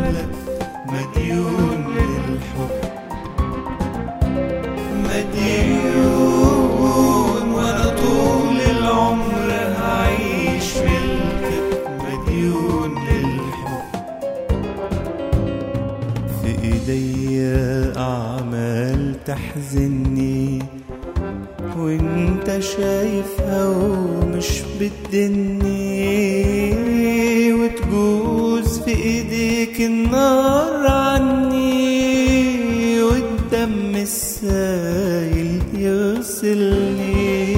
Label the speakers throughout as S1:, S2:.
S1: لك مديون للحب مديون وانا طول العمر هعيش ملكك مديون للحب في ايديا اعمال تحزني وانت شايفها ومش بتدني وتجوز في ايديك النار عني والدم السايل يغسلني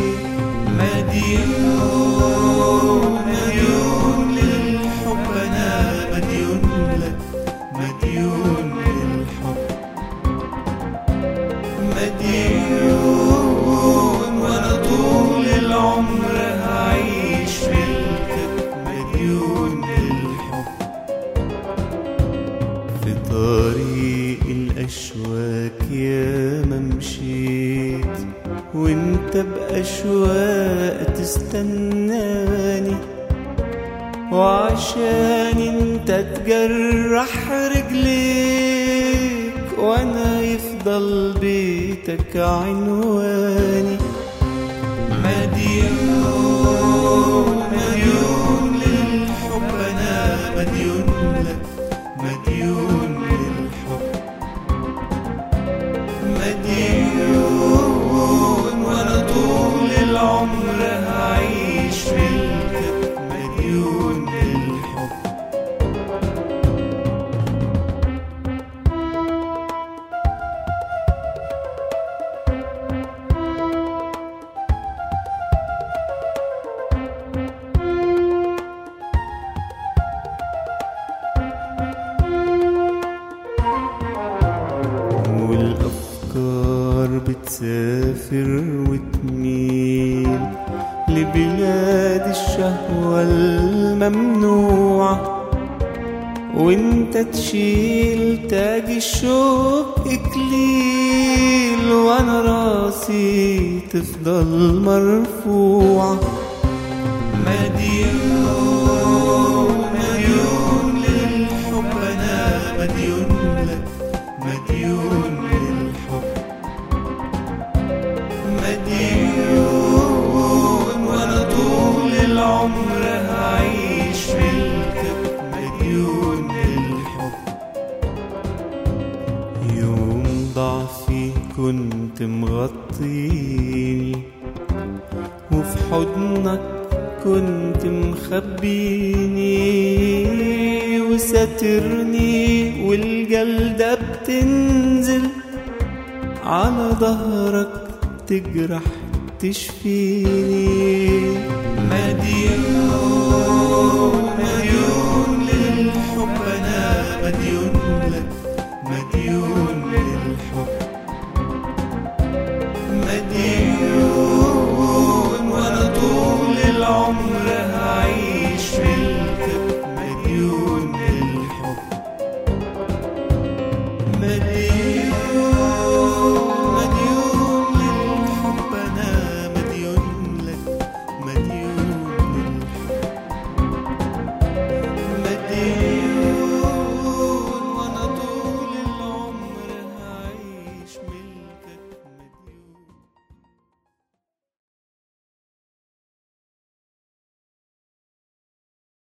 S1: مديون مديون للحب انا مديون لك مديون للحب مديون وانا طول العمر هعيش ملكك مديون للحب في طريق الاشواك يا ما مشيت وانت باشواق تستناني وعشان انت تجرح رجليك وانا يفضل بيتك عنواني مديون مديون للحب انا مديون لك مديون للحب مديون وانا طول العمر هعيش ملكك مديون للحب والأفكار بتسافر وتميل لبلاد الشهوة الممنوعة وانت تشيل تاج الشوق اكليل وانا راسي تفضل مرفوعة مديون مديون للحب انا مديون لك مديون للحب مديون وانا طول العمر هعيش ملكك مديون للحب يوم ضعفي كنت مغطيني وفي حضنك كنت مخبيني وساترني والجلدة بتنزل على ظهرك تجرح تشفيني مديون مديون للحب انا مديون لك مديون للحب مديون وانا طول العمر هعيش ملكك مديون للحب مديون مديون للحب انا مديون لك مديون للحب مديون